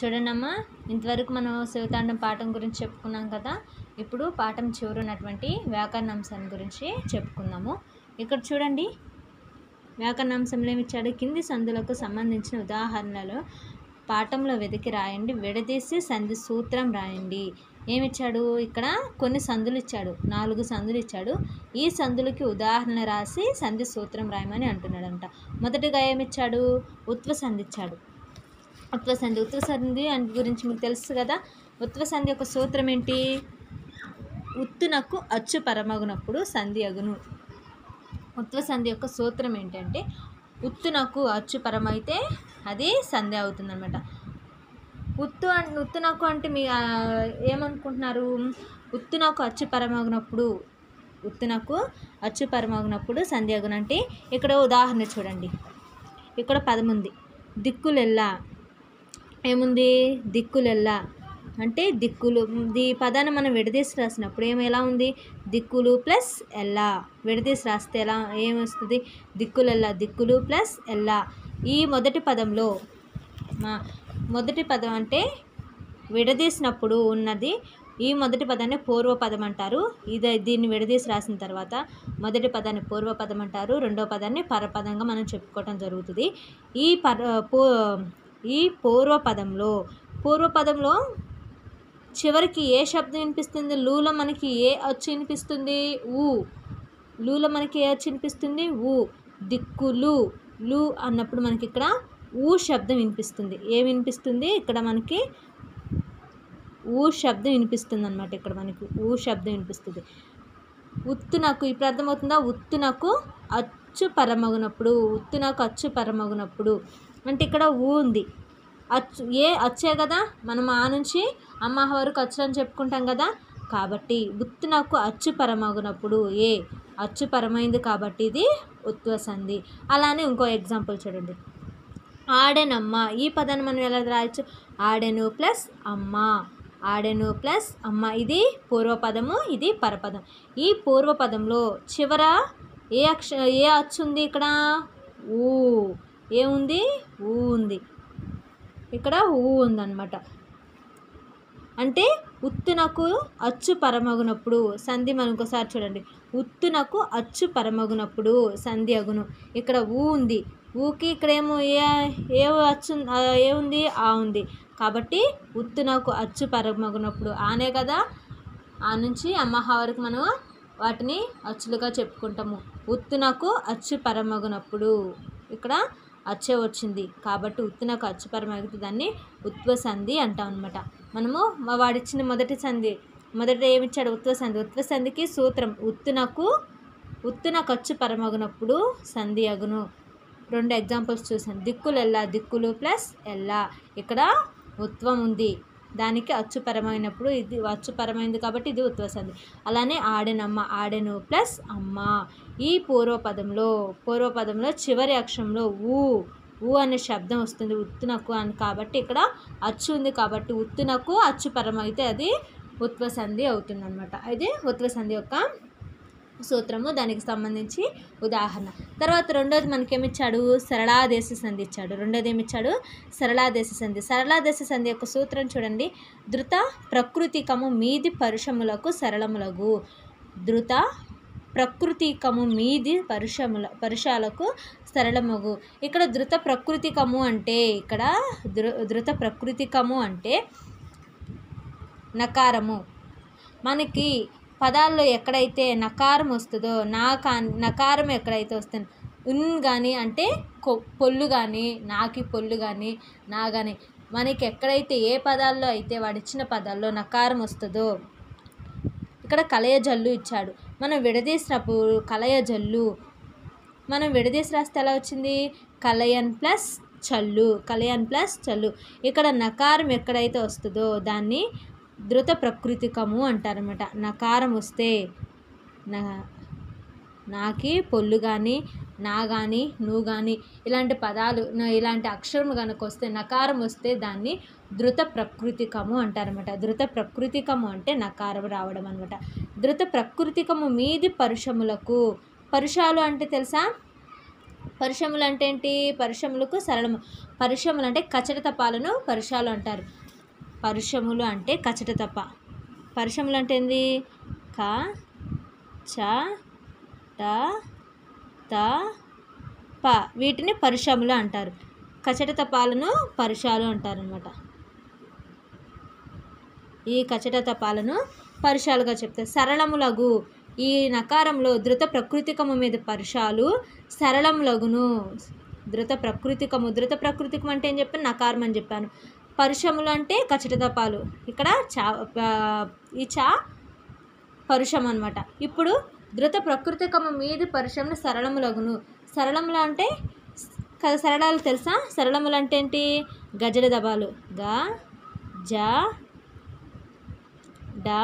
చూడండమ్మా ఇంతవరకు మనం శివతాండం పాఠం గురించి చెప్పుకున్నాం కదా ఇప్పుడు పాఠం చివరి ఉన్నటువంటి వ్యాకరణాంశాన్ని గురించి చెప్పుకుందాము ఇక్కడ చూడండి వ్యాకరణాంశంలో ఏమి ఇచ్చాడు కింది సందులకు సంబంధించిన ఉదాహరణలు పాఠంలో వెతికి రాయండి విడదీసి సంధి సూత్రం రాయండి ఏమిచ్చాడు ఇక్కడ కొన్ని సందులు ఇచ్చాడు నాలుగు సందులు ఇచ్చాడు ఈ సందులకి ఉదాహరణ రాసి సంధి సూత్రం రాయమని అంటున్నాడంట మొదటిగా ఏమిచ్చాడు ఉత్వ సంధి ఇచ్చాడు ఉత్వ సంధి ఉత్వ సంధి అంటే గురించి మీకు తెలుసు కదా ఉత్వ సంధి యొక్క సూత్రం ఏంటి ఉత్తునకు అచ్చు పరమగునప్పుడు సంధి అగును ఉత్వ సంధి యొక్క సూత్రం ఏంటంటే ఉత్తునకు అచ్చు పరమైతే అది సంధి అవుతుందన్నమాట ఉత్తు అన్ ఉత్తునకు అంటే మీ ఆ, ఏమనుకుంటున్నారు ఉత్తునకు అచ్చు పరమగినప్పుడు ఉత్తునకు అచ్చు పరమగినప్పుడు సంధి అగును అంటే ఇక్కడ ఉదాహరణ చూడండి ఇక్కడ పదం ఉంది దిక్కులెల్లా ఏముంది దిక్కులెల్లా అంటే దిక్కులు ఈ పదాన్ని మనం విడదీసి రాసినప్పుడు ఏమి ఎలా ఉంది దిక్కులు ప్లస్ ఎల్లా విడదీసి రాస్తే ఎలా ఏమొస్తుంది దిక్కులెల్లా దిక్కులు ప్లస్ ఎల్లా ఈ మొదటి పదంలో మా మొదటి పదం అంటే విడదీసినప్పుడు ఉన్నది ఈ మొదటి పదాన్ని పూర్వపదం అంటారు ఇది దీన్ని విడదీసి రాసిన తర్వాత మొదటి పదాన్ని పూర్వపదం అంటారు రెండో పదాన్ని పరపదంగా మనం చెప్పుకోవటం జరుగుతుంది ఈ పర పూ ఈ పూర్వపదంలో పూర్వపదంలో చివరికి ఏ శబ్దం వినిపిస్తుంది లూలో మనకి ఏ అచ్చు వినిపిస్తుంది ఊ లూలో మనకి ఏ అచ్చు వినిపిస్తుంది ఊ దిక్కులు లు అన్నప్పుడు మనకి ఇక్కడ ఊ శబ్దం వినిపిస్తుంది ఏ వినిపిస్తుంది ఇక్కడ మనకి ఊ శబ్దం వినిపిస్తుంది అనమాట ఇక్కడ మనకి ఊ శబ్దం వినిపిస్తుంది ఉత్తు నాకు ఇప్పుడు అర్థమవుతుందా ఉత్తు నాకు అచ్చు పరమగునప్పుడు ఉత్తు నాకు అచ్చు పరమగునప్పుడు అంటే ఇక్కడ ఊ ఉంది అచ్చు ఏ అచ్చే కదా మనం ఆ నుంచి అమ్మ వరకు అచ్చు అని చెప్పుకుంటాం కదా కాబట్టి ఉత్తు నాకు అచ్చు పరమగునప్పుడు ఏ అచ్చు పరమైంది కాబట్టి ఇది ఉత్వ సంధి అలానే ఇంకో ఎగ్జాంపుల్ చూడండి ఆడెనమ్మ ఈ పదాన్ని మనం ఎలా రాయొచ్చు ఆడెను ప్లస్ అమ్మ ఆడెను ప్లస్ అమ్మ ఇది పూర్వపదము ఇది పరపదం ఈ పూర్వపదంలో చివర ఏ అక్ష ఏ అచ్చు ఉంది ఇక్కడ ఊ ఏముంది ఊ ఉంది ఇక్కడ ఊ ఉందన్నమాట అంటే ఉత్తునకు అచ్చు పరమగునప్పుడు సంధి మనం ఇంకోసారి చూడండి ఉత్తునకు అచ్చు పరమగునప్పుడు సంధి అగును ఇక్కడ ఊ ఉంది ఊకి ఇక్కడ ఏమో ఏ ఏ అచ్చు ఉం- ఆ, ఏ ఉంది ఆ ఉంది కాబట్టి ఉత్తునకు అచ్చు పరమగునప్పుడు ఆనే కదా ఆ నుంచి అమ్మహ వరకు మనం వాటిని అచ్చులుగా చెప్పుకుంటాము ఉత్తునకు అచ్చు పరమగునప్పుడు ఇక్కడ అచ్చే వచ్చింది కాబట్టి ఉత్తునకు అచ్చు పరమగితే దాన్ని ఉత్వ సంధి అంటాం అనమాట మనము మా వాడిచ్చిన మొదటి సంధి మొదట ఏమిచ్చాడు ఉత్వ సంధి ఉత్వ సంధికి సూత్రం ఉత్తునకు ఉత్తునకు అచ్చు పరమగునప్పుడు సంధి అగును రెండు ఎగ్జాంపుల్స్ చూసాను దిక్కులు ఎల్లా దిక్కులు ప్లస్ ఎల్లా ఇక్కడ ఉత్వం ఉంది దానికి అచ్చుపరమైనప్పుడు ఇది అచ్చుపరమైంది కాబట్టి ఇది ఉత్వ సంధి అలానే ఆడెనమ్మ ఆడెను ప్లస్ అమ్మ ఈ పూర్వపదంలో పూర్వపదంలో చివరి అక్షరంలో ఊ ఊ అనే శబ్దం వస్తుంది ఉత్తునకు అని కాబట్టి ఇక్కడ అచ్చు ఉంది కాబట్టి ఉత్తునకు అచ్చుపరమైతే అది ఉత్వ సంధి అవుతుంది అనమాట ఇది ఉత్వ సంధి యొక్క సూత్రము దానికి సంబంధించి ఉదాహరణ తర్వాత రెండోది మనకేమిచ్చాడు సరళాదేశ సంధి ఇచ్చాడు రెండోది ఏమిచ్చాడు సరళాదేశ సంధి సరళాదేశ సంధి యొక్క సూత్రం చూడండి ధృత ప్రకృతికము మీది పరుషములకు సరళములగు ధృత ప్రకృతికము మీది పరుషముల పరుషాలకు సరళమగు ఇక్కడ ధృత ప్రకృతికము అంటే ఇక్కడ ధృ ధృత ప్రకృతికము అంటే నకారము మనకి పదాల్లో ఎక్కడైతే నకారం వస్తుందో నా కా నకారం ఎక్కడైతే వస్తుందో ఉన్ కానీ అంటే కొ పొల్లు కానీ నాకి పొల్లు కానీ నా కానీ మనకి ఎక్కడైతే ఏ పదాల్లో అయితే వాడిచ్చిన పదాల్లో నకారం వస్తుందో ఇక్కడ కలయజల్లు ఇచ్చాడు మనం విడదీసినప్పుడు కలయజల్లు మనం విడదీసి రాస్తే ఎలా వచ్చింది కలయన్ ప్లస్ చల్లు కలయన్ ప్లస్ చల్లు ఇక్కడ నకారం ఎక్కడైతే వస్తుందో దాన్ని ధృత ప్రకృతికము అంటారనమాట నకారం వస్తే నా నాకి పొల్లు కానీ నా కానీ నువ్వు కానీ ఇలాంటి పదాలు నా- ఇలాంటి అక్షరం కనుక వస్తే నకారం వస్తే దాన్ని ధృత ప్రకృతికము అంటారనమాట ధృత ప్రకృతికము అంటే నకారం రావడం అనమాట ధృత ప్రకృతికము మీది పరుషములకు పరుషాలు అంటే తెలుసా పరిశ్రమలు అంటే ఏంటి పరిశ్రమలకు సరళము పరిశ్రమలు అంటే కచట తపాలను పరుషాలు అంటారు పరుషములు అంటే కచట తప పరిశ్రమలు అంటే ఏంది క చ ట త ప వీటిని పరిశ్రమలు అంటారు కచట తపాలను పరుషాలు అంటారు అనమాట ఈ కచట తపాలను పరుషాలుగా చెప్తారు సరళములగు ఈ నకారంలో ధృత ప్రకృతికము మీద పరుషాలు సరళములగును ధృత ప్రకృతికము ధృత ప్రకృతికం అంటే ఏం చెప్పాను నకారం అని చెప్పాను పరుషములు అంటే కచట తపాలు ఇక్కడ చా ఆ, ఈ చా పరుషం అనమాట ఇప్పుడు ధృత ప్రకృతికము మీది పరుషములు సరళములగును సరళములు అంటే కదా సరళాలు తెలుసా సరళములు అంటే ఏంటి గజల దబాలు గా జ డ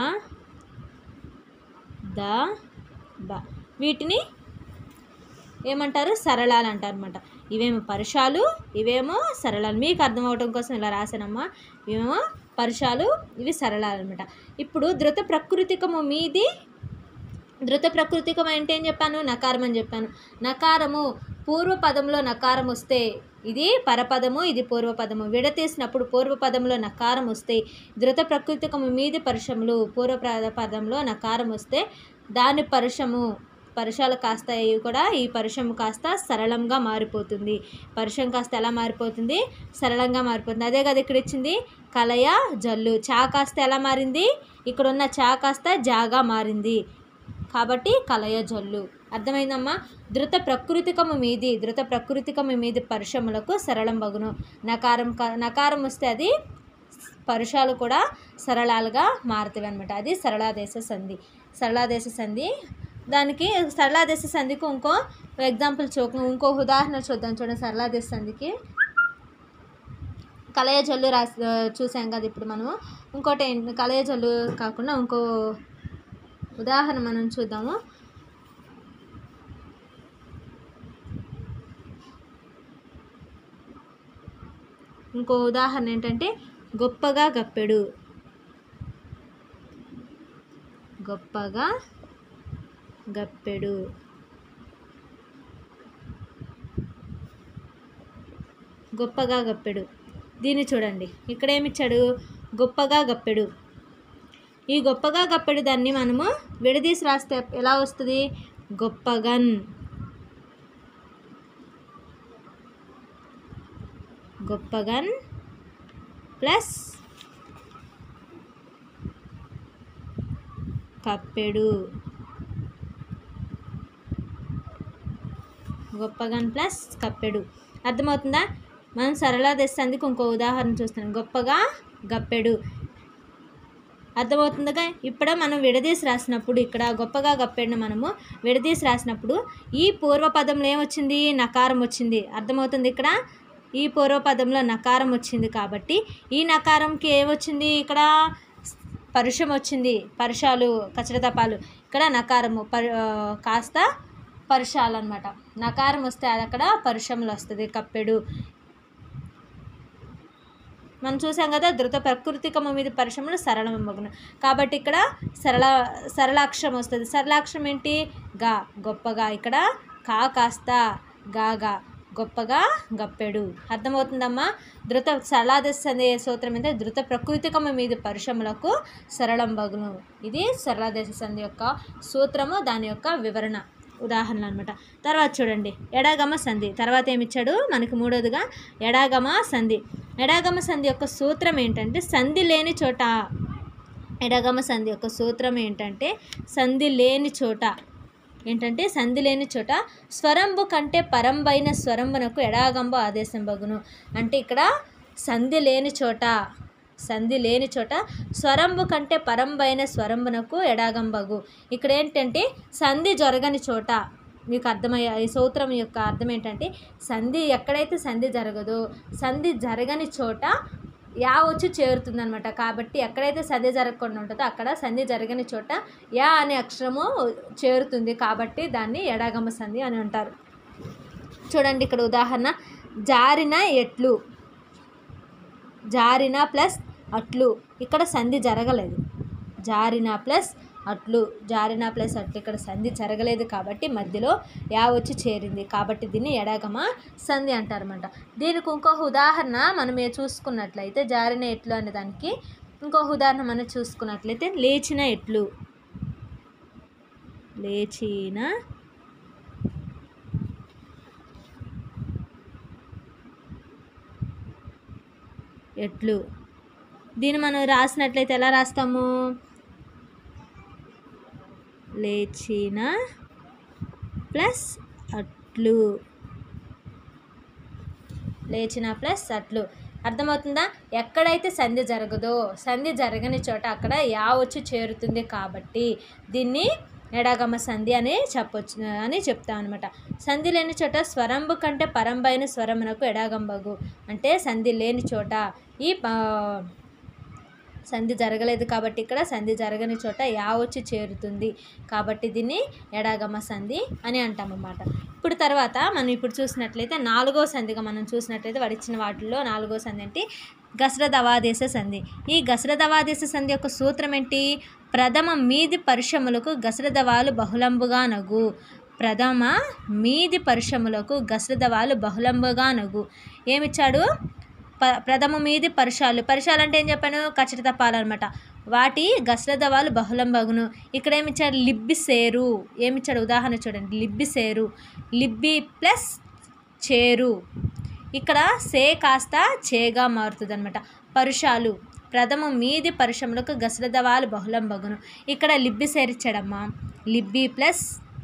ద బ వీటిని ఏమంటారు సరళాలు అంటారు అనమాట ఇవేమో పరుషాలు ఇవేమో సరళాలు మీకు అర్థం అవడం కోసం ఇలా రాశానమ్మా ఇవేమో పరుషాలు ఇవి సరళాలు అనమాట ఇప్పుడు ధృత ప్రకృతికము మీది ధృత ప్రకృతికం అంటే ఏం చెప్పాను నకారం అని చెప్పాను నకారము పూర్వపదంలో నకారం వస్తే ఇది పరపదము ఇది పూర్వపదము విడతీసినప్పుడు పూర్వపదంలో నకారం వస్తే ధృత ప్రకృతికము మీది పరుషములు పూర్వ పదంలో నకారం వస్తే దాని పరుషము పరుషాలు కాస్త ఇవి కూడా ఈ పరుషము కాస్త సరళంగా మారిపోతుంది పరుషం కాస్త ఎలా మారిపోతుంది సరళంగా మారిపోతుంది అదే కదా ఇక్కడ ఇచ్చింది కలయ జల్లు చా కాస్త ఎలా మారింది ఇక్కడ ఉన్న చా కాస్త జాగా మారింది కాబట్టి కలయ జల్లు అర్థమైందమ్మా ధృత ప్రకృతికము మీది ధృత ప్రకృతికము మీది పరుషములకు సరళం బగును నకారం క- నకారం వస్తే అది పరుషాలు కూడా సరళాలుగా మారుతాయి అనమాట అది సరళాదేశ సంధి సరళాదేశ సంధి దానికి సరళాదేశ సంధికి ఇంకో ఎగ్జాంపుల్ చూ ఇంకో ఉదాహరణ చూద్దాం చూడండి సరళాదేశ సంధికి కలయ జల్లు రాసి చూసాం కదా ఇప్పుడు మనము ఇంకోటి ఏంటి కలయ జల్లు కాకుండా ఇంకో ఉదాహరణ మనం చూద్దాము ఇంకో ఉదాహరణ ఏంటంటే గొప్పగా గప్పెడు గొప్పగా గప్పెడు గొప్పగా గప్పెడు దీన్ని చూడండి ఇక్కడ ఏమిచ్చాడు గొప్పగా గప్పెడు ఈ గొప్పగా గప్పెడు దాన్ని మనము విడదీసి రాస్తే ఎలా వస్తుంది గొప్పగన్ గొప్పగన్ ప్లస్ కప్పెడు గొప్పగన్ ప్లస్ కప్పెడు అర్థమవుతుందా మనం సరళా తెస్తందుకు ఇంకో ఉదాహరణ చూస్తున్నాం గొప్పగా గప్పెడు అర్థమవుతుందిగా ఇప్పుడు మనం విడదీసి రాసినప్పుడు ఇక్కడ గొప్పగా గప్పెడిన మనము విడదీసి రాసినప్పుడు ఈ పూర్వపదంలో ఏమొచ్చింది నకారం వచ్చింది అర్థమవుతుంది ఇక్కడ ఈ పూర్వపదంలో నకారం వచ్చింది కాబట్టి ఈ నకారంకి ఏమొచ్చింది ఇక్కడ పరుషం వచ్చింది పరుషాలు కచడతపాలు ఇక్కడ నకారము పరు ఆ, కాస్త పరుషాలు అనమాట నకారం వస్తే అది అక్కడ పరుషములు వస్తుంది కప్పెడు మనం చూసాం కదా ధృత ప్రకృతికము మీద పరిశ్రమలు సరళమగును కాబట్టి ఇక్కడ సరళ సరళాక్షరం వస్తుంది సరళాక్షరం ఏంటి గా గొప్పగా ఇక్కడ కా కాస్త గాగా గొప్పగా గప్పెడు అర్థమవుతుందమ్మా ధృత సరళాదశ అనే సూత్రం ఏంటంటే ధృత ప్రకృతికము మీద పరిశ్రమలకు సరళం బగును ఇది సరళాదశ సంధి యొక్క సూత్రము దాని యొక్క వివరణ ఉదాహరణ అనమాట తర్వాత చూడండి ఎడాగమ సంధి తర్వాత ఏమిచ్చాడు మనకి మూడోదిగా ఎడాగమ సంధి ఎడాగమ సంధి యొక్క సూత్రం ఏంటంటే సంధి లేని చోట ఎడాగమ సంధి యొక్క సూత్రం ఏంటంటే సంధి లేని చోట ఏంటంటే సంధి లేని చోట స్వరంబు కంటే పరంబైన స్వరంబునకు ఎడాగంబు ఆదేశం బగును అంటే ఇక్కడ సంధి లేని చోట సంధి లేని చోట స్వరంబు కంటే పరంబైన స్వరంబునకు ఎడాగంబగు ఇక్కడ ఏంటంటే సంధి జరగని చోట మీకు అర్థమయ్యే ఈ సూత్రం యొక్క అర్థం ఏంటంటే సంధి ఎక్కడైతే సంధి జరగదో సంధి జరగని చోట యా వచ్చి చేరుతుందనమాట కాబట్టి ఎక్కడైతే సంధి జరగకుండా ఉంటుందో అక్కడ సంధి జరగని చోట యా అనే అక్షరము చేరుతుంది కాబట్టి దాన్ని ఎడాగమ సంధి అని అంటారు చూడండి ఇక్కడ ఉదాహరణ జారిన ఎట్లు జారిన ప్లస్ అట్లు ఇక్కడ సంధి జరగలేదు జారిన ప్లస్ అట్లు జారిన ప్లస్ అట్లు ఇక్కడ సంధి జరగలేదు కాబట్టి మధ్యలో యా వచ్చి చేరింది కాబట్టి దీన్ని ఎడాగమ సంధి అంటారన్నమాట దీనికి ఇంకొక ఉదాహరణ మనం ఏ చూసుకున్నట్లయితే జారిన ఎట్లు అనే దానికి ఇంకొక ఉదాహరణ మనం చూసుకున్నట్లయితే లేచిన ఎట్లు లేచిన ఎట్లు దీన్ని మనం రాసినట్లయితే ఎలా రాస్తాము లేచిన ప్లస్ అట్లు లేచిన ప్లస్ అట్లు అర్థమవుతుందా ఎక్కడైతే సంధి జరగదో సంధి జరగని చోట అక్కడ యా వచ్చి చేరుతుంది కాబట్టి దీన్ని ఎడాగమ సంధి అని చెప్పొచ్చు అని చెప్తాం అనమాట సంధి లేని చోట స్వరంబు కంటే పరంబైన స్వరమునకు ఎడాగంబగు అంటే సంధి లేని చోట ఈ ప- సంధి జరగలేదు కాబట్టి ఇక్కడ సంధి జరగని చోట యా వచ్చి చేరుతుంది కాబట్టి దీన్ని ఎడాగమ సంధి అని అంటాం అన్నమాట ఇప్పుడు తర్వాత మనం ఇప్పుడు చూసినట్లయితే నాలుగో సంధిగా మనం చూసినట్లయితే వాడిచ్చిన వాటిల్లో నాలుగో సంధి ఏంటి గసరదవాదేశ సంధి ఈ గసరదవాదేశ సంధి యొక్క సూత్రం ఏంటి ప్రథమ మీది పరిశ్రమలకు గసరదవాలు బహుళంబుగా నగు ప్రథమ మీది పరిశ్రమలకు గసరదవాలు బహుళంబుగా నగు ఏమిచ్చాడు ప ప్రథమ మీది పరిశాలు పరిశాలు అంటే ఏం చెప్పాను కచ్చట తప్పాలన్నమాట వాటి గసరదవాలు బహుళం బగును ఇక్కడ ఏమిచ్చాడు లిబ్బి సేరు ఏమిచ్చాడు ఉదాహరణ చూడండి లిబ్బి సేరు లిబ్బి ప్లస్ చేరు ఇక్కడ సే కాస్త చేగా మారుతుంది అనమాట పరుషాలు ప్రథమ మీది పరిశ్రమలకు గసరదవాలు బహుళం బగును ఇక్కడ లిబ్బి సేరిచ్చాడమ్మా లిబ్బి ప్లస్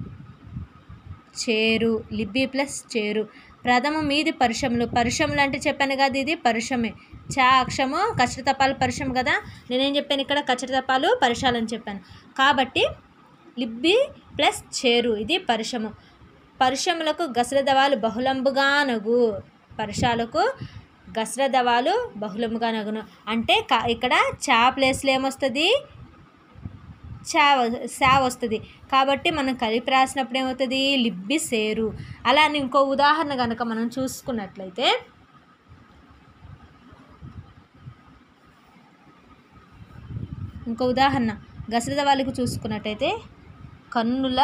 చేరు లిబ్బి ప్లస్ చేరు ప్రథమ మీది పరుషములు పరుషములు అంటే చెప్పాను కదా ఇది పరుషమే చా అక్షము కచ్చటతపాలు పరుషం కదా నేనేం చెప్పాను ఇక్కడ కచ్చటతపాలు పరుషాలు అని చెప్పాను కాబట్టి లిబ్బి ప్లస్ చేరు ఇది పరుషము పరుషములకు గసరదవాలు బహుళంబుగా నగు పరుషాలకు గసరదవాలు బహుళముగా నగును అంటే క ఇక్కడ చా ప్లేస్లో ఏమొస్తుంది చా సా వస్తుంది కాబట్టి మనం కలిపి రాసినప్పుడు ఏమవుతుంది లిబ్బి సేరు అలా అని ఇంకో ఉదాహరణ కనుక మనం చూసుకున్నట్లయితే ఇంకో ఉదాహరణ గసరద వాళ్ళకి చూసుకున్నట్టయితే కన్నుల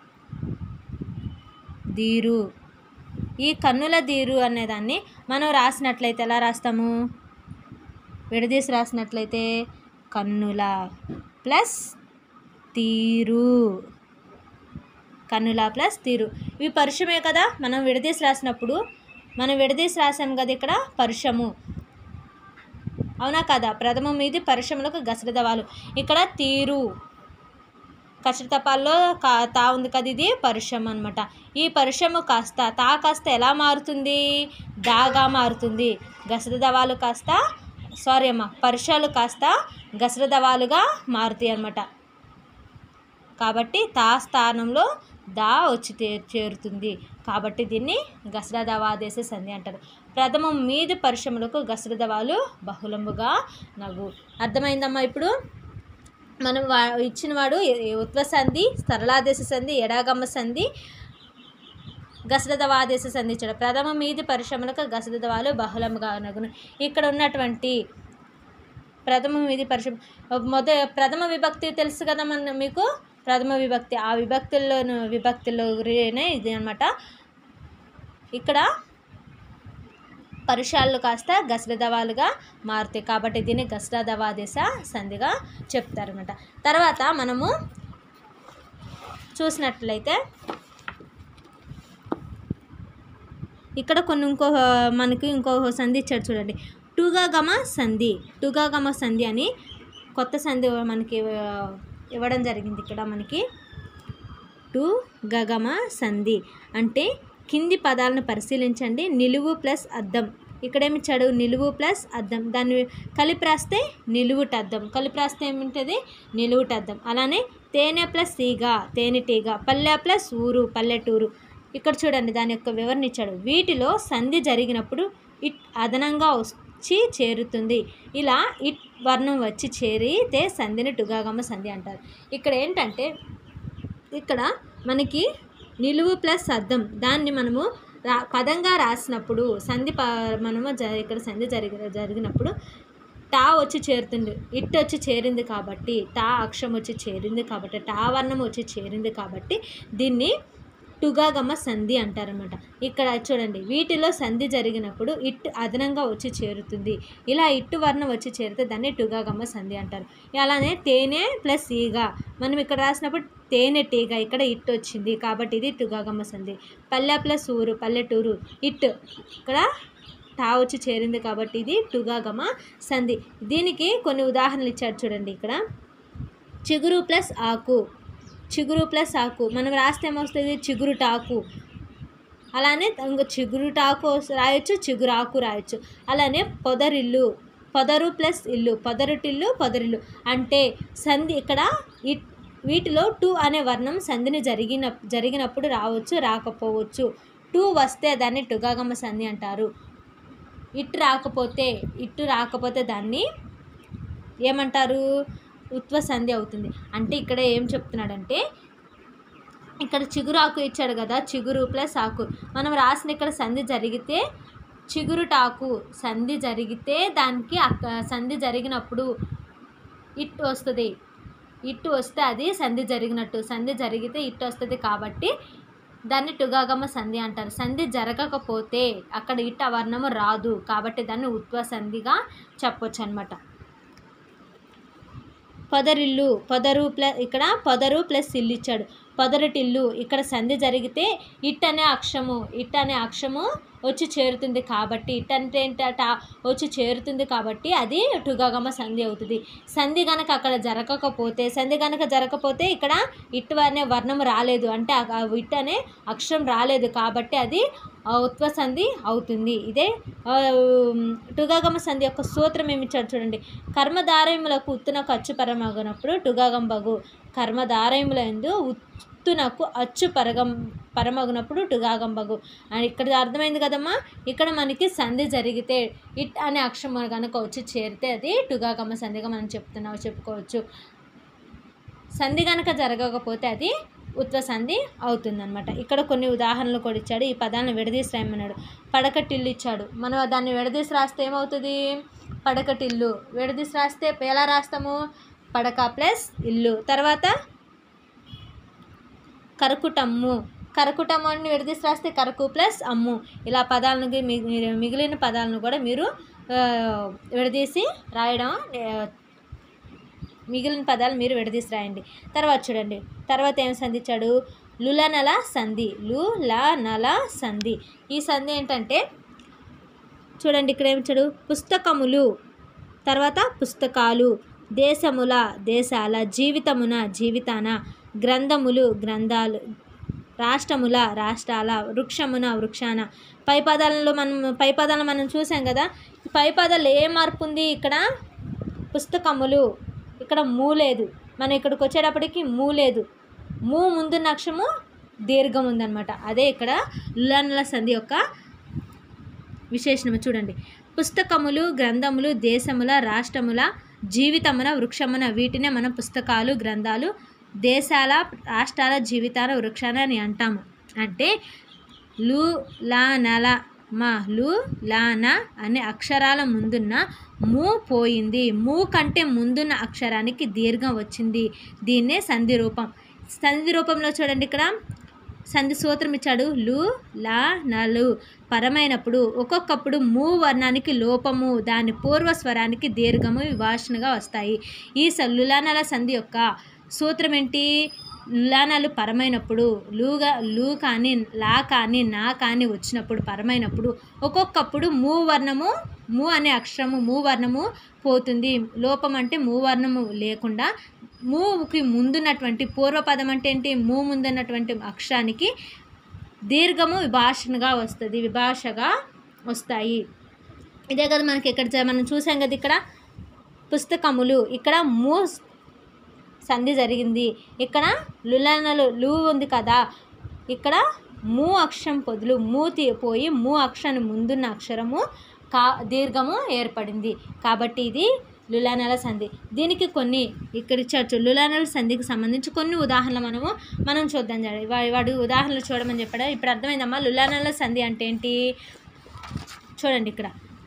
దీరు ఈ కన్నుల దీరు అనేదాన్ని మనం రాసినట్లయితే ఎలా రాస్తాము విడదీసి రాసినట్లయితే కన్నుల ప్లస్ తీరు కన్నుల ప్లస్ తీరు ఇవి పరుషమే కదా మనం విడదీసి రాసినప్పుడు మనం విడదీసి రాసాం కదా ఇక్కడ పరుషము అవునా కదా ప్రథమం మీది పరుషములకు గసరదవాలు ఇక్కడ తీరు కచ్చటపాల్లో కా తా ఉంది కదా ఇది పరుషం అనమాట ఈ పరుషము కాస్త తా కాస్త ఎలా మారుతుంది దాగా మారుతుంది గసరదవాలు కాస్త సారీ అమ్మ పరుషాలు కాస్త గసరదవాలుగా మారుతాయి అన్నమాట కాబట్టి తా స్థానంలో దా వచ్చి తే- చేరుతుంది కాబట్టి దీన్ని గసరదవాదేశ సంధి అంటారు ప్రథమం మీది పరిశ్రమలకు గసరదవాలు బహుళముగా నగు అర్థమైందమ్మా ఇప్పుడు మనం వా ఇచ్చిన వాడు ఎ- ఉత్వ సంధి సరళాదేశ సంధి ఎడాగమ్మ సంధి గసరదవాదేశ సంధి ఇచ్చాడు ప్రథమ మీది పరిశ్రమలకు గసరదవాలు బహుళముగా నగును ఇక్కడ ఉన్నటువంటి ప్రథమ మీది పరిశ్రమ మొద ప్రథమ విభక్తి తెలుసు కదా మన మీకు ప్రథమ విభక్తి ఆ విభక్తుల్లో విభక్తిలోనే ఇది అనమాట ఇక్కడ పరుషాలు కాస్త గసరదవాలుగా మారుతాయి కాబట్టి దీన్ని గసరదవాదేశ సంధిగా చెప్తారనమాట తర్వాత మనము చూసినట్లయితే ఇక్కడ కొన్ని ఇంకో మనకి ఇంకో సంధి ఇచ్చాడు చూడండి టూగా గమ సంధి టూగా గమ సంధి అని కొత్త సంధి మనకి ఆ, ఇవ్వడం జరిగింది ఇక్కడ మనకి టు గగమ సంధి అంటే కింది పదాలను పరిశీలించండి నిలువు ప్లస్ అద్దం ఇక్కడేమిచ్చాడు నిలువు ప్లస్ అద్దం దాన్ని కలిపి రాస్తే నిలువుటద్దం కలిపి రాస్తే ఏముంటుంది నిలువుటద్దం అలానే తేనె ప్లస్ తీగ తేనెటీగ పల్లె ప్లస్ ఊరు పల్లెటూరు ఇక్కడ చూడండి దాని యొక్క వివరణ ఇచ్చాడు వీటిలో సంధి జరిగినప్పుడు ఇట్ అదనంగా వచ్చి చేరుతుంది ఇలా ఇట్ వర్ణం వచ్చి చేరితే సంధిని టుగాగమ సంధి అంటారు ఇక్కడ ఏంటంటే ఇక్కడ మనకి నిలువు ప్లస్ అద్దం దాన్ని మనము రా పదంగా రాసినప్పుడు సంధి ప మనము జ ఇక్కడ సంధి జరిగి జరిగినప్పుడు టా వచ్చి చేరుతుంది ఇట్ వచ్చి చేరింది కాబట్టి టా అక్షరం వచ్చి చేరింది కాబట్టి టా వర్ణం వచ్చి చేరింది కాబట్టి దీన్ని టుగాగమ సంధి అంటారనమాట ఇక్కడ చూడండి వీటిలో సంధి జరిగినప్పుడు ఇట్ అదనంగా వచ్చి చేరుతుంది ఇలా ఇట్టు వర్ణం వచ్చి చేరితే దాన్ని టుగాగమ సంధి అంటారు అలానే తేనె ప్లస్ ఈగ మనం ఇక్కడ రాసినప్పుడు తేనె టీగ ఇక్కడ ఇట్ వచ్చింది కాబట్టి ఇది టుగాగమ సంధి పల్లె ప్లస్ ఊరు పల్లెటూరు ఇట్ ఇక్కడ టా వచ్చి చేరింది కాబట్టి ఇది టుగాగమ సంధి దీనికి కొన్ని ఉదాహరణలు ఇచ్చారు చూడండి ఇక్కడ చిగురు ప్లస్ ఆకు చిగురు ప్లస్ ఆకు మనం రాస్తే ఏమొస్తుంది చిగురుటాకు అలానే ఇంకో చిగురుటాకు రాయొచ్చు చిగురాకు రాయొచ్చు అలానే పొదరిల్లు పొదరు ప్లస్ ఇల్లు పొదరుటిల్లు పొదరిల్లు అంటే సంధి ఇక్కడ ఇట్ వీటిలో టూ అనే వర్ణం సంధిని జరిగిన జరిగినప్పుడు రావచ్చు రాకపోవచ్చు టూ వస్తే దాన్ని టుగాగమ సంధి అంటారు ఇటు రాకపోతే ఇటు రాకపోతే దాన్ని ఏమంటారు ఉత్వ సంధి అవుతుంది అంటే ఇక్కడ ఏం చెప్తున్నాడంటే ఇక్కడ చిగురు ఆకు ఇచ్చాడు కదా చిగురు ప్లస్ ఆకు మనం రాసిన ఇక్కడ సంధి జరిగితే చిగురుటాకు సంధి జరిగితే దానికి అక్క సంధి జరిగినప్పుడు ఇట్ వస్తుంది ఇట్టు వస్తే అది సంధి జరిగినట్టు సంధి జరిగితే ఇట్టు వస్తుంది కాబట్టి దాన్ని టుగాగమ సంధి అంటారు సంధి జరగకపోతే అక్కడ ఇట్ట వర్ణము రాదు కాబట్టి దాన్ని ఉత్వ సంధిగా చెప్పొచ్చు అనమాట పొదరిల్లు పొదరు ప్లస్ ఇక్కడ పొదరు ప్లస్ ఇల్లు ఇచ్చాడు పొదరటిల్లు ఇక్కడ సంధి జరిగితే ఇట్ అనే అక్షము ఇట్ అనే అక్షము వచ్చి చేరుతుంది కాబట్టి ఇట్ అంటే ఏంటట వచ్చి చేరుతుంది కాబట్టి అది టుగాగమ సంధి అవుతుంది సంధి గనక అక్కడ జరగకపోతే సంధి గనక జరగకపోతే ఇక్కడ ఇట్ అనే వర్ణం రాలేదు అంటే ఆ ఇట్ అనే అక్షరం రాలేదు కాబట్టి అది ఆ, ఉత్వ సంధి అవుతుంది ఇదే ఆ, టుగాగమ సంధి యొక్క సూత్రం ఏమి ఇచ్చాడు చూడండి కర్మధారయములకు ఉత్తునకు అచ్చు పరమగనప్పుడు టుగాగం బగు కర్మధారయముల ఎందు ఉత్తునకు అచ్చు పరగం పరమగునప్పుడు టుగాగం బగు అండ్ ఇక్కడ అర్థమైంది కదమ్మా ఇక్కడ మనకి సంధి జరిగితే ఇట్ అనే అక్షరం కనుక వచ్చి చేరితే అది టుగాగమ సంధిగా మనం చెప్తున్నాం చెప్పుకోవచ్చు సంధి కనుక జరగకపోతే అది ఉత్వ సంధి అవుతుందన్నమాట ఇక్కడ కొన్ని ఉదాహరణలు కూడా ఇచ్చాడు ఈ పదాలను విడదీసి రాయమన్నాడు పడకటిల్లు ఇచ్చాడు మనం దాన్ని విడదీసి రాస్తే ఏమవుతుంది పడకటిల్లు విడదీసి రాస్తే ఎలా రాస్తాము పడక ప్లస్ ఇల్లు తర్వాత కరకుటమ్ము కరకుటమ్ము అని విడదీసి రాస్తే కరకు ప్లస్ అమ్ము ఇలా పదాలను గి- మి- మీరు- మిగిలిన పదాలను కూడా మీరు ఆ, విడదీసి రాయడం ఆ, మిగిలిన పదాలు మీరు విడదీసి రాయండి తర్వాత చూడండి తర్వాత ఏం సంధించాడు లులనల సంధి లు ల నల సంధి ఈ సంధి ఏంటంటే చూడండి ఇక్కడ ఏమిచ్చాడు పుస్తకములు తర్వాత పుస్తకాలు దేశముల దేశాల జీవితమున జీవితాన గ్రంథములు గ్రంథాలు రాష్ట్రముల రాష్ట్రాల వృక్షమున వృక్షాన పై పదాలలో మనం పై పదాలను మనం చూసాం కదా ఈ పై పదాలు ఏ మార్పు ఉంది ఇక్కడ పుస్తకములు ఇక్కడ మూ లేదు మనం ఇక్కడికి వచ్చేటప్పటికి మూ లేదు మూ ముందున్న అక్షరము దీర్ఘం ఉందన్నమాట అదే ఇక్కడ లులనల సంధి యొక్క విశేషణము చూడండి పుస్తకములు గ్రంథములు దేశముల రాష్ట్రముల జీవితమున వృక్షమున వీటినే మనం పుస్తకాలు గ్రంథాలు దేశాల రాష్ట్రాల జీవితాల వృక్షాలు అని అంటాము అంటే లు లా నల మా లు లా న అనే అక్షరాల ముందున్న మూ పోయింది మూ కంటే ముందున్న అక్షరానికి దీర్ఘం వచ్చింది దీన్నే సంధి రూపం సంధి రూపంలో చూడండి ఇక్కడ సంధి సూత్రం ఇచ్చాడు లు లా నలు పరమైనప్పుడు ఒక్కొక్కప్పుడు మూ వర్ణానికి లోపము దాని పూర్వ స్వరానికి దీర్ఘము విభాషణగా వస్తాయి ఈ స లులానల సంధి యొక్క సూత్రం ఏంటి లులానాలు పరమైనప్పుడు లూగా లూ కానీ లా కానీ నా కానీ వచ్చినప్పుడు పరమైనప్పుడు ఒక్కొక్కప్పుడు మూ వర్ణము మూ అనే అక్షరము మూ వర్ణము పోతుంది లోపం అంటే మూ వర్ణము లేకుండా మూకి ముందున్నటువంటి పూర్వపదం అంటే ఏంటి మూ ముందున్నటువంటి అక్షరానికి దీర్ఘము విభాషణగా వస్తుంది విభాషగా వస్తాయి ఇదే కదా మనకి ఇక్కడ చ- మనం చూసాం కదా ఇక్కడ పుస్తకములు ఇక్కడ మూ సంధి జరిగింది ఇక్కడ లులనలు లు ఉంది కదా ఇక్కడ మూ అక్షరం పొదులు మూ తీ- పోయి మూ అక్షరాన్ని ముందున్న అక్షరము కా దీర్ఘము ఏర్పడింది కాబట్టి ఇది లులానల సంధి దీనికి కొన్ని ఇక్కడ ఇచ్చారు లులానల సంధికి సంబంధించి కొన్ని ఉదాహరణలు మనము మనం చూద్దాం చూడండి. వా- వాడు ఉదాహరణలు చూడమని చెప్పాడు ఇప్పుడు అర్థమైందమ్మా లులానల సంధి అంటే ఏంటి చూడండి ఇక్కడ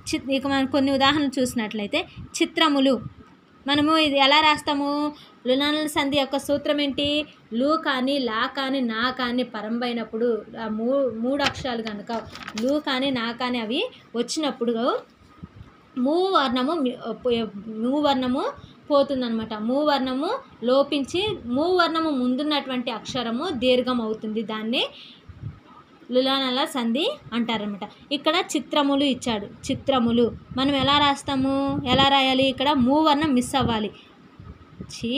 చి ఇక మనం కొన్ని ఉదాహరణలు చూసినట్లయితే చిత్రములు మనము ఇది ఎలా రాస్తాము లునానల సంధి యొక్క సూత్రం ఏంటి లు కానీ లా కానీ నా కానీ పరంబైనప్పుడు ఆ మూ మూడు అక్షరాలు కనుక లు కానీ నా కానీ అవి వచ్చినప్పుడు మూ వర్ణము మి- పో- మూ వర్ణము పోతుందన్నమాట మూ వర్ణము లోపించి మూ వర్ణము ముందున్నటువంటి అక్షరము దీర్ఘం అవుతుంది దాన్ని లులానల సంధి అంటారనమాట ఇక్కడ చిత్రములు ఇచ్చాడు చిత్రములు మనం ఎలా రాస్తాము ఎలా రాయాలి ఇక్కడ మూ వర్ణం మిస్ అవ్వాలి చి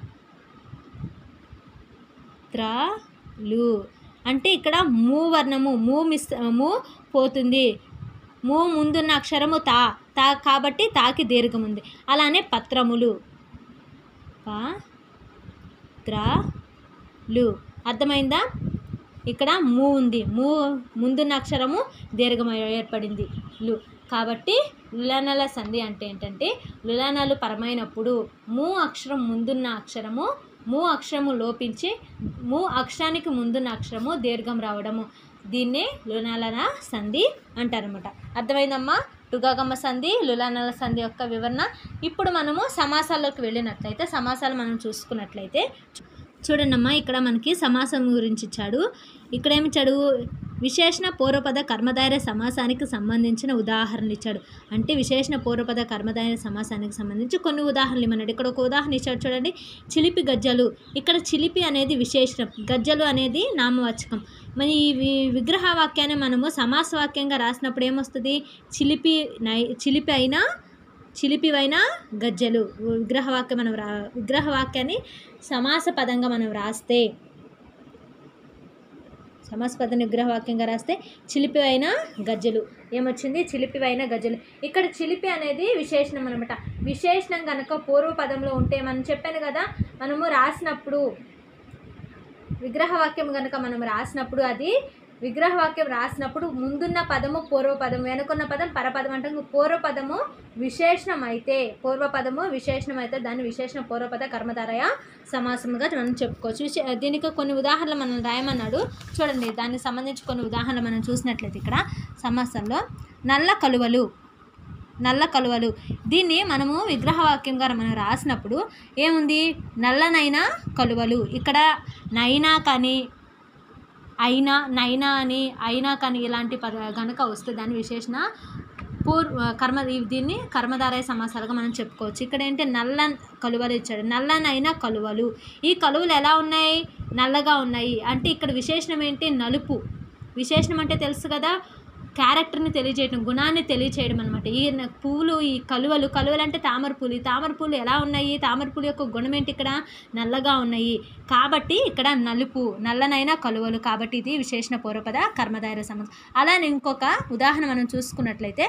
త్రలు అంటే ఇక్కడ మూ వర్ణము మూ మిస్ మూ పోతుంది మూ ముందున్న అక్షరము తా తా కాబట్టి తాకి దీర్ఘం ఉంది అలానే పత్రములు ప త్ర లు అర్థమైందా ఇక్కడ మూ ఉంది మూ ముందున్న అక్షరము దీర్ఘం ఏర్పడింది లు కాబట్టి లులానల సంధి అంటే ఏంటంటే లులానాలు పరమైనప్పుడు మూ అక్షరం ముందున్న అక్షరము మూ అక్షరము లోపించి మూ అక్షరానికి ముందున్న అక్షరము దీర్ఘం రావడము దీన్నే లునాలన సంధి అంటారనమాట అర్థమైందమ్మా టుగాగమ్మ సంధి లులానల సంధి యొక్క వివరణ ఇప్పుడు మనము సమాసాల్లోకి వెళ్ళినట్లయితే సమాసాలు మనం చూసుకున్నట్లయితే చూడండమ్మా ఇక్కడ మనకి సమాసం గురించి ఇచ్చాడు ఇక్కడ ఏమి ఇచ్చాడు విశేషణ పూర్వపద కర్మధార సమాసానికి సంబంధించిన ఉదాహరణలు ఇచ్చాడు అంటే విశేషణ పూర్వపద కర్మధార సమాసానికి సంబంధించి కొన్ని ఉదాహరణలు ఇమ్మన్నాడు ఇక్కడ ఒక ఉదాహరణ ఇచ్చాడు చూడండి చిలిపి గజ్జలు ఇక్కడ చిలిపి అనేది విశేషణం గజ్జలు అనేది నామవాచకం మరి ఈ వి- విగ్రహ వాక్యాన్ని మనము సమాస వాక్యంగా రాసినప్పుడు ఏమొస్తుంది చిలిపి నై చిలిపి అయినా చిలిపివైన గజ్జలు విగ్రహవాక్యం మనం రా విగ్రహవాక్యాన్ని సమాస పదంగా మనం రాస్తే సమాస పదాన్ని విగ్రహవాక్యంగా రాస్తే చిలిపివైన గజ్జలు ఏమొచ్చింది చిలిపివైన గజ్జలు ఇక్కడ చిలిపి అనేది విశేషణం అనమాట విశేషణం కనుక పూర్వపదంలో ఉంటే మనం చెప్పాను కదా మనము రాసినప్పుడు విగ్రహవాక్యం కనుక మనం రాసినప్పుడు అది విగ్రహవాక్యం రాసినప్పుడు ముందున్న పదము పూర్వపదం వెనుకున్న పదం పరపదం అంటే పూర్వపదము విశేషణం అయితే పూర్వపదము విశేషణం అయితే దాన్ని విశేషణ పూర్వపద కర్మధారయ సమాసముగా మనం చెప్పుకోవచ్చు విశే- దీనికి కొన్ని ఉదాహరణలు మనం రాయమన్నాడు చూడండి దానికి సంబంధించి కొన్ని ఉదాహరణలు మనం చూసినట్లయితే ఇక్కడ సమాసంలో నల్ల కలువలు నల్ల కలువలు దీన్ని మనము విగ్రహవాక్యంగా మనం రాసినప్పుడు ఏముంది నల్లనైనా కలువలు ఇక్కడ నైనా కానీ అయినా నైనా అని అయినా కానీ ఇలాంటి పద గనక వస్తే దాని విశేషణ పూర్వ కర్మ ఇవి దీన్ని కర్మధారయ సమాసాలుగా మనం చెప్పుకోవచ్చు ఇక్కడ ఏంటి నల్ల కలువలు ఇచ్చాడు నల్లనైనా కలువలు ఈ కలువలు ఎలా ఉన్నాయి నల్లగా ఉన్నాయి అంటే ఇక్కడ విశేషణం ఏంటి నలుపు విశేషణం అంటే తెలుసు కదా క్యారెక్టర్ని తెలియజేయడం గుణాన్ని తెలియచేయడం అనమాట ఈ న- పువ్వులు ఈ కలువలు కలువలు అంటే తామర పూలు ఈ తామర పూలు ఎలా ఉన్నాయి తామర పూలు యొక్క గుణం ఏంటి ఇక్కడ నల్లగా ఉన్నాయి కాబట్టి ఇక్కడ నలుపు నల్లనైన కలువలు కాబట్టి ఇది విశేషణ పూర్వపద కర్మధార సమస్య అలానే ఇంకొక ఉదాహరణ మనం చూసుకున్నట్లయితే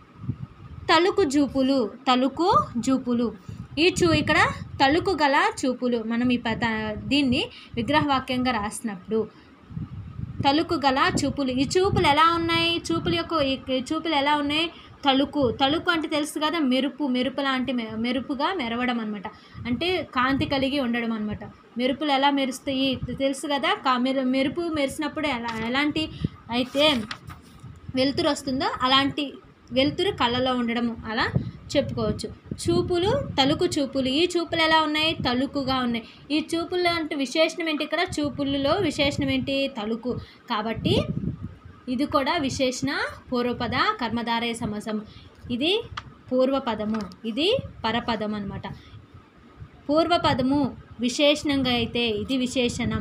తలుకు జూపులు తలుకు జూపులు ఈ చూ ఇక్కడ తలుకు గల చూపులు మనం ఈ పద దీన్ని విగ్రహవాక్యంగా రాసినప్పుడు తలుకు గల చూపులు ఈ చూపులు ఎలా ఉన్నాయి చూపుల యొక్క ఈ ఈ చూపులు ఎలా ఉన్నాయి తలుకు తలుకు అంటే తెలుసు కదా మెరుపు మెరుపు లాంటి మె- మెరుపుగా మెరవడం అనమాట అంటే కాంతి కలిగి ఉండడం అనమాట మెరుపులు ఎలా మెరుస్తాయి తెలుసు కదా కా మెరు మెరుపు మెరిసినప్పుడు ఎలా ఎలాంటి అయితే వెలుతురు వస్తుందో అలాంటి వెలుతురు కళ్ళలో ఉండడము అలా చెప్పుకోవచ్చు చూపులు తలుకు చూపులు ఈ చూపులు ఎలా ఉన్నాయి తలుకుగా ఉన్నాయి ఈ చూపులు అంటే విశేషణం ఏంటి ఇక్కడ చూపులలో విశేషణం ఏంటి తలుకు కాబట్టి ఇది కూడా విశేషణ పూర్వపద కర్మధారయ సమాసం ఇది పూర్వపదము ఇది పరపదం అనమాట పూర్వపదము విశేషణంగా అయితే ఇది విశేషణం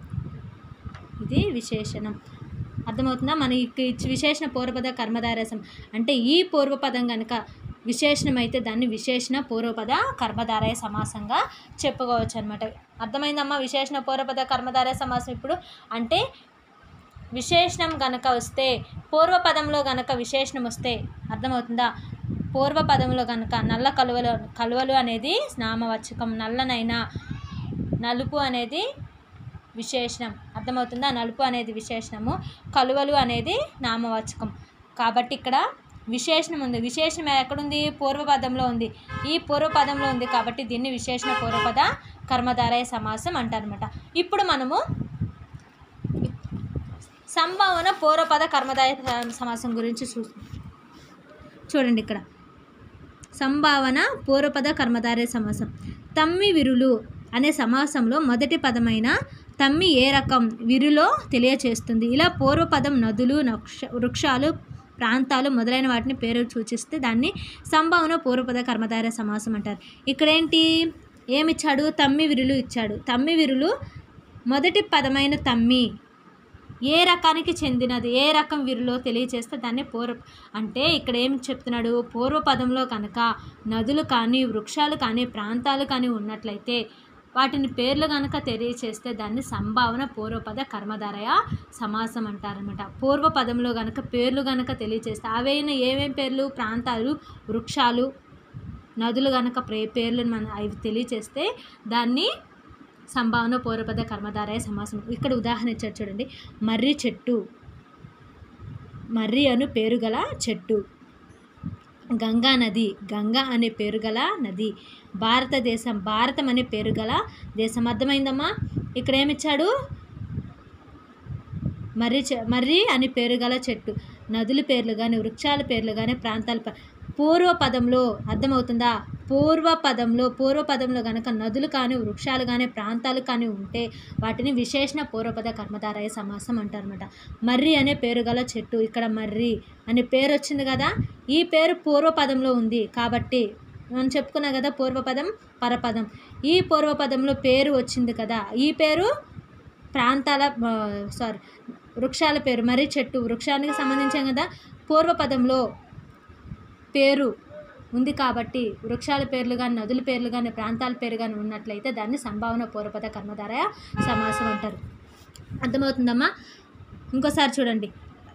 ఇది విశేషణం అర్థమవుతుందా మన ఈ ఈ విశేషణ పూర్వపద కర్మధారసం అంటే ఈ పూర్వపదం కనుక విశేషణం అయితే దాన్ని విశేషణ పూర్వపద కర్మధారయ సమాసంగా చెప్పుకోవచ్చు అనమాట అర్థమైందమ్మా విశేషణ పూర్వపద కర్మధారయ సమాసం ఇప్పుడు అంటే విశేషణం గనక వస్తే పూర్వపదంలో గనక విశేషణం వస్తే అర్థమవుతుందా పూర్వపదంలో గనక నల్ల కలువలు కలువలు అనేది నామవాచకం నల్లనైనా నలుపు అనేది విశేషణం అర్థమవుతుందా నలుపు అనేది విశేషణము కలువలు అనేది నామవాచకం కాబట్టి ఇక్కడ విశేషణం ఉంది విశేషణం ఎక్కడుంది పూర్వపదంలో ఉంది ఈ పూర్వపదంలో ఉంది కాబట్టి దీన్ని విశేషణ పూర్వపద కర్మధారయ సమాసం అంటారనమాట ఇప్పుడు మనము సంభావన పూర్వపద కర్మధారయ సమాసం గురించి చూ చూడండి ఇక్కడ సంభావన పూర్వపద కర్మధారయ సమాసం తమ్మి విరులు అనే సమాసంలో మొదటి పదమైన తమ్మి ఏ రకం విరులో తెలియచేస్తుంది ఇలా పూర్వపదం నదులు నక్ష వృక్షాలు ప్రాంతాలు మొదలైన వాటిని పేరు సూచిస్తే దాన్ని సంభావన పూర్వపద కర్మధారయ సమాసం అంటారు ఇక్కడేంటి ఏమిచ్చాడు తమ్మి విరులు ఇచ్చాడు తమ్మి విరులు మొదటి పదమైన తమ్మి ఏ రకానికి చెందినది ఏ రకం విరులో తెలియచేస్తే దాన్ని పూర్వ అంటే ఇక్కడ ఏం చెప్తున్నాడు పూర్వపదంలో కనుక నదులు కానీ వృక్షాలు కానీ ప్రాంతాలు కానీ ఉన్నట్లయితే వాటిని పేర్లు కనుక తెలియచేస్తే దాన్ని సంభావన పూర్వపద కర్మధారయ సమాసం అంటారనమాట పూర్వపదంలో కనుక పేర్లు కనుక తెలియచేస్తే అవైన ఏమేం పేర్లు ప్రాంతాలు వృక్షాలు నదులు కనుక ప్రే పేర్లు మన అవి తెలియచేస్తే దాన్ని సంభావన పూర్వపద కర్మధారయ సమాసం ఇక్కడ ఉదాహరణ ఇచ్చారు చూడండి మర్రి చెట్టు మర్రి అను పేరు గల చెట్టు గంగా నది గంగా అనే పేరు గల నది భారతదేశం భారతం అనే పేరు గల దేశం అర్థమైందమ్మా ఇక్కడ ఏమిచ్చాడు మర్రి చె మర్రి అని పేరు గల చెట్టు నదుల పేర్లు కానీ వృక్షాల పేర్లు కానీ ప్రాంతాల ప- పూర్వపదంలో అర్థమవుతుందా పూర్వపదంలో పూర్వపదంలో గనక నదులు కానీ వృక్షాలు కానీ ప్రాంతాలు కానీ ఉంటే వాటిని విశేషణ పూర్వపద కర్మధారయ సమాసం అంటారనమాట మర్రి అనే పేరు గల చెట్టు ఇక్కడ మర్రి అనే పేరు వచ్చింది కదా ఈ పేరు పూర్వపదంలో ఉంది కాబట్టి మనం చెప్పుకున్నాం కదా పూర్వపదం పరపదం ఈ పూర్వపదంలో పేరు వచ్చింది కదా ఈ పేరు ప్రాంతాల సారీ వృక్షాల పేరు మర్రి చెట్టు వృక్షానికి సంబంధించాం కదా పూర్వపదంలో పేరు ఉంది కాబట్టి వృక్షాల పేర్లు కానీ నదుల పేర్లు కానీ ప్రాంతాల పేరు కానీ ఉన్నట్లయితే దాన్ని సంభావన పూర్వపద కర్మధారయ సమాసం అంటారు అర్థమవుతుందమ్మా ఇంకోసారి చూడండి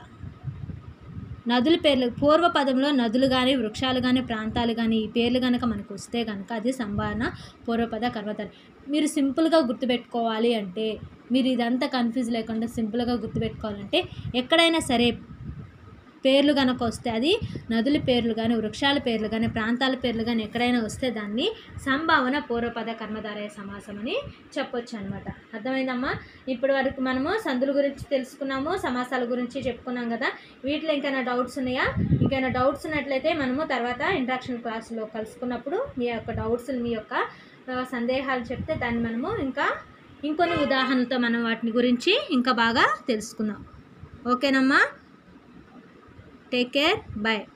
నదుల పేర్లు పూర్వపదంలో నదులు కానీ వృక్షాలు కానీ ప్రాంతాలు కానీ ఈ పేర్లు కనుక మనకు వస్తే కనుక అది సంభావన పూర్వపద కర్మధార మీరు సింపుల్గా గుర్తుపెట్టుకోవాలి అంటే మీరు ఇదంతా కన్ఫ్యూజ్ లేకుండా సింపుల్గా గుర్తుపెట్టుకోవాలంటే ఎక్కడైనా సరే పేర్లు కనుక వస్తే అది నదుల పేర్లు కానీ వృక్షాల పేర్లు కానీ ప్రాంతాల పేర్లు కానీ ఎక్కడైనా వస్తే దాన్ని సంభావన పూర్వపద కర్మధారయ సమాసం అని చెప్పొచ్చు అనమాట అర్థమైందమ్మా ఇప్పటి వరకు మనము సందుల గురించి తెలుసుకున్నాము సమాసాల గురించి చెప్పుకున్నాం కదా వీటిలో ఇంకైనా డౌట్స్ ఉన్నాయా ఇంకైనా డౌట్స్ ఉన్నట్లయితే మనము తర్వాత ఇంట్రాక్షన్ క్లాస్లో కలుసుకున్నప్పుడు మీ యొక్క డౌట్స్ మీ యొక్క ఆ, సందేహాలు చెప్తే దాన్ని మనము ఇంకా ఇంకొన్ని ఉదాహరణలతో మనం వాటిని గురించి ఇంకా బాగా తెలుసుకుందాం ఓకేనమ్మా టేక్ కేర్ బాయ్